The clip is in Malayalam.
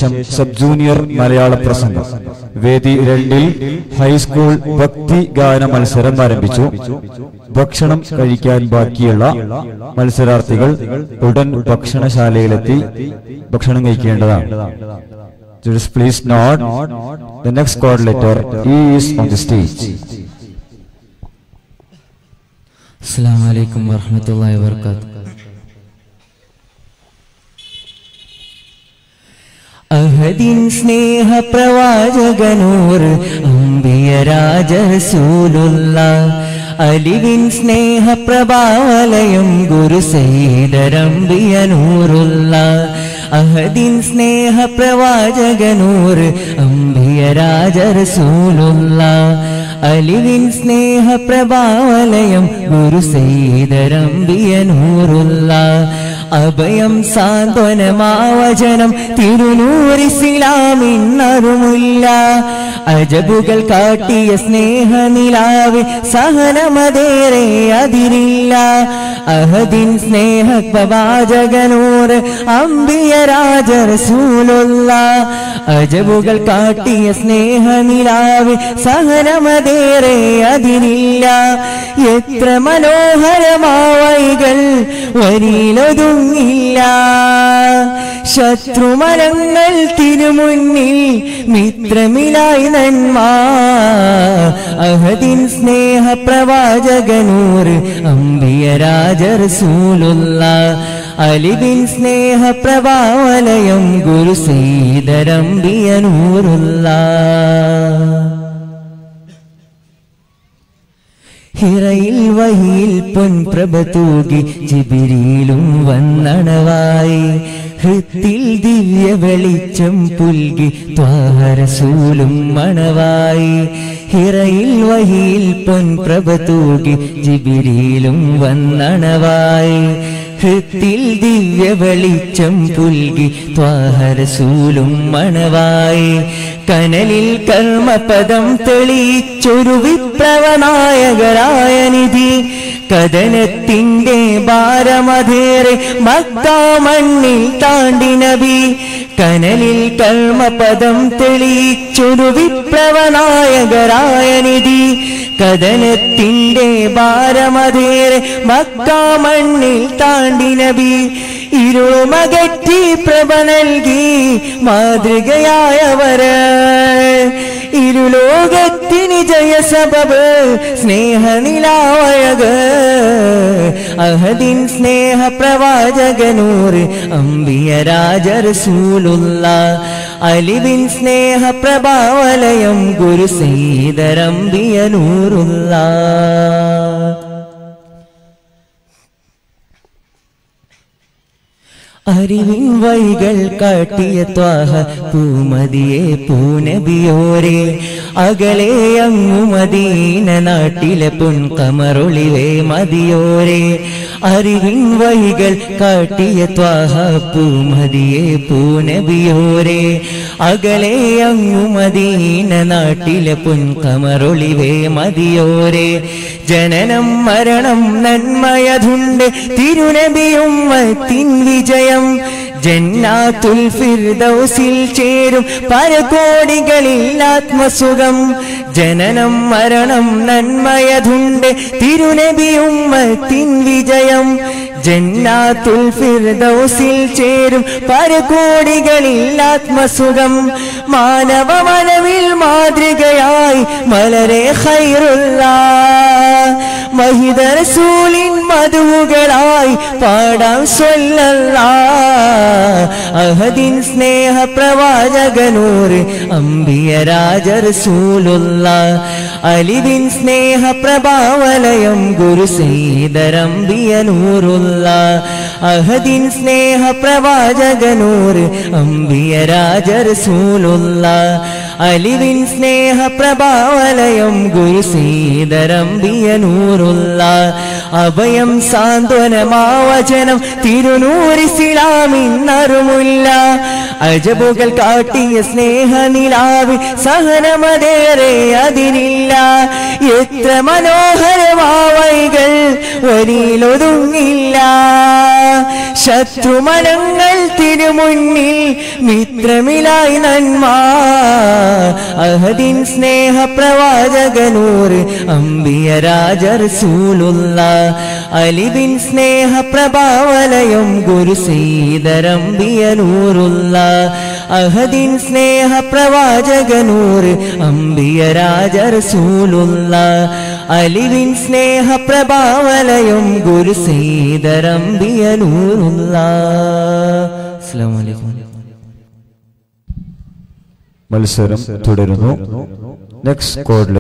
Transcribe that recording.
ശേഷം സബ് ജൂനിയർ മലയാള പ്രസംഗം വേദി രണ്ടിൽ ഹൈസ്കൂൾ ഭക്തി ഗാന മത്സരം ആരംഭിച്ചു ഭക്ഷണം കഴിക്കാൻ ബാക്കിയുള്ള മത്സരാർത്ഥികൾ ഉടൻ ഭക്ഷണശാലയിലെത്തി ഭക്ഷണം കഴിക്കേണ്ടതാണ് Judges, please note the next chord letter E is on the stage. അസ്സാം വലൈക്കും വർഹമത്തല്ലാഹി വർക്കാത്തു അഹദിൻ സ്നേഹ പ്രവാചകനൂർ അമ്പിയ രാജസൂലുള്ള അലിവിൻ സ്നേഹ പ്രഭാവലയം ഗുരു സൈദരംബിയ നൂറുള്ള അഹദിൻ സ്നേഹ പ്രവാചകനൂർ അമ്പിയ രാജറസൂലുള്ള അലിവിൻ സ്നേഹ പ്രഭാവലയം ഗുരു സൈദരംബിയ നൂറുള്ള അഭയം സാന്ത്വനമാവചനം തിരുനൂറിസിലാമിന്നറുമില്ല അജബുകൾ കാട്ടിയ സ്നേഹനിലാവ് സഹനമതേറെ അതിരില്ല അഹദിൻ സ്നേഹ പ്രവാചകനൂറ് അമ്പിയ രാജറസൂലുള്ള അജബുകൾ കാട്ടിയ സ്നേഹനിലാവ് സഹനമതേറെ അതിരില്ല എത്ര മനോഹരമാവൈകൾ വരിയിലൊതുങ്ങില്ല ശത്രുമരങ്ങൾ തിരുമുന്നിൽ മിത്രമിലായി നന്മ അഹദിൻ സ്നേഹ പ്രവാചകനൂർ അമ്പിയ രാജറസൂലുള്ള അലിബിൻ സ്നേഹ പ്രഭാവലയം ഗുരു സീതരംബിയ നൂറുള്ള ഹിറയിൽ വഹിയിൽ പൊൻപ്രഭ തൂകി ജിബിരിയിലും വന്നണവായി ഹൃത്തിൽ ദിവ്യ വെളിച്ചം പുൽകി ത്വാരസൂലും മണവായി ഹിറയിൽ വഹിയിൽ പൊൻപ്രഭ തൂകി ജിബിരിയിലും വന്നണവായി ഹൃത്തിൽ ദിവ്യ വെളിച്ചം പുൽകി ത്വാഹരസൂലും മണവായി കനലിൽ കർമ്മപദം തെളിയിച്ചൊരു വിപ്ലവനായകരായ നിധി കഥനത്തിന്റെ ഭാരമധേറെ മക്കാമണ്ണിൽ താണ്ടി നബി കനലിൽ കർമ്മപദം തെളിയിച്ചൊരു വിപ്ലവനായകരായ നിധി കഥനത്തിന്റെ ഭാരമതേറെ മക്കാമണ്ണിൽ താണ്ടി നബി ഇരുമകറ്റി പ്രഭ നൽകി മാതൃകയായവര് ഇരുലോകത്തിന് ജയസബബ് സ്നേഹനിലാവഴക് അഹദിൻ സ്നേഹ പ്രവാചകനൂർ അമ്പിയ രാജറസൂലുള്ള അലിവിൻ സ്നേഹ പ്രഭാവലയം ഗുരു സീതരംബിയ നൂറുള്ള അറിവിൻ വഴികൾ കാട്ടിയ ത്വാഹ പൂമതിയെ പൂനബിയോരെ അകലെ അങ്ങു മദീന നാട്ടിലെ പൊൻകമറൊളിവേ മതിയോരെ അറിവിൻ വഴികൾ കാട്ടിയ ത്വാഹ പൂമതിയെ പൂനബിയോരെ അകലെ അങ്ങു മദീന നാട്ടിലെ പൊൻകമറൊളിവേ മതിയോരെ ജനനം മരണം നന്മയതുണ്ട് തിരുനബിയും തിൻ വിജയം ജന്നാത്തുൽ ഫിർദൗസിൽ ചേരും പരകോടികളിൽ ആത്മസുഖം ജനനം മരണം നന്മയതുണ്ട് തിരുനബിയും തിൻ വിജയം ജന്നാത്തുൽ ഫിർദൗസിൽ ചേരും പരകോടികളിൽ ആത്മസുഖം മാനവ മനവിൽ മാതൃകയായി മലരെ ഖൈറുള്ള മഹിത റസൂലിൻ മധുകളായി പാടാം സ്വല്ലല്ല അഹദിൻ സ്നേഹ പ്രവാചകനൂർ അമ്പിയ രാജറസൂലുള്ള അലിവിൻ സ്നേഹ പ്രഭാവലയം ഗുരു സീതരംബിയ നൂറുള്ള അഹദിൻ സ്നേഹ പ്രവാചകനൂർ അമ്പിയ രാജറസൂലുള്ള അലിവിൻ സ്നേഹ പ്രഭാവലയം ഗുരു സീതരംബിയ നൂറുള്ള അഭയം സാന്ത്വനമാവചനം തിരുനൂറിസിലാമിന്നറുമില്ല അജബുകൾ കാട്ടിയ സ്നേഹനിലാവി സഹനമതേറെ അതിനില്ല എത്ര മനോഹരമാവൈകൾ വരിയിലൊതുങ്ങില്ല ശത്രുമനങ്ങൾ തിരുമുന്നിൽ മിത്രമിലായി നന്മ അഹദിൻ സ്നേഹ പ്രവാചകനൂർ അമ്പിയ രാജർസൂലുള്ള അലിബിൻ സ്നേഹ പ്രഭാവലയം ഗുരു സീതരംബിയ നൂറുള്ള അഹദിൻ സ്നേഹ പ്രവാചകനൂർ അമ്പിയ രാജർസൂലുള്ള അലിവിൻ സ്നേഹ പ്രഭാവലയം ഗുരു സീതരംബിയ നൂറുള്ള അസ്സലാമു അലൈക്കും മത്സരം തുടരുന്നു നെക്സ്റ്റ് കോഡിൽ